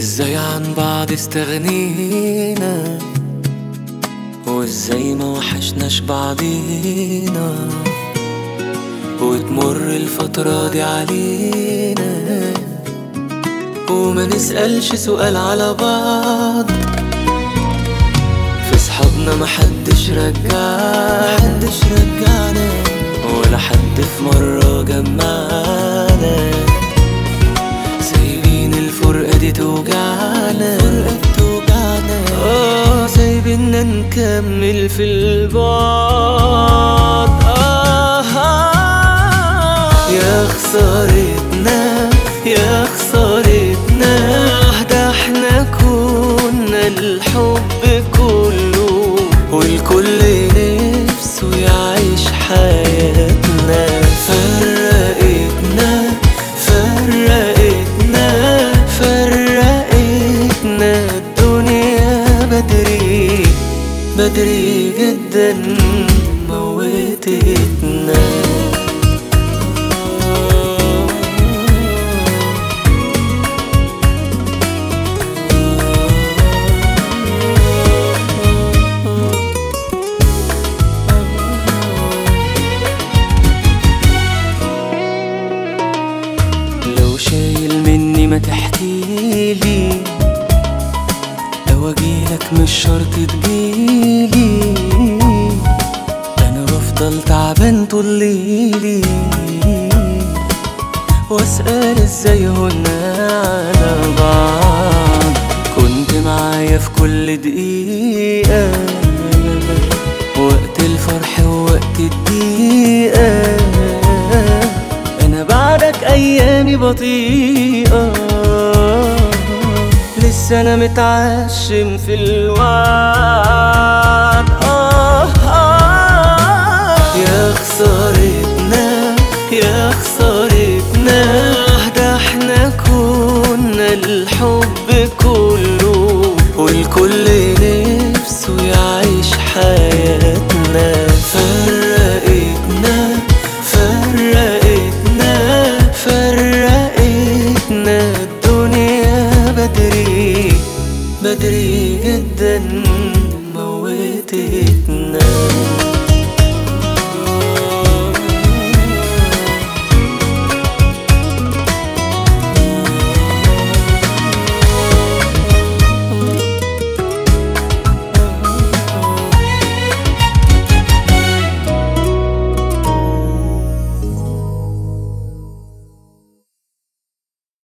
ازاي عن بعض استغنينا وازاي ما وحشناش بعضينا وتمر الفترة دي علينا وما نسألش سؤال على بعض في صحابنا محدش رجعنا محدش رجعنا ولا حد في مرة جمعنا سايبين الفرقة دي توجعنا الفرقة توجعنا اه سايبيننا نكمل في البعد آه آه يا خسارتنا يا خسارتنا ده احنا كنا الحب كله والكل نفسه يعيش حياتنا فرقتنا فرقتنا فرقتنا الدنيا بدري بدري جدا موتتنا لو شايل مني ما تحكيلي لو اجيلك مش شرط تجيلي انا بفضل تعبان طول ليلي واسأل ازاي هنا على بعض كنت معايا في كل دقيقة وقت الفرح ووقت الضيقة انا بعدك ايامي بطيئة لسه انا متعشم في الوعد آه آه يا خسارتنا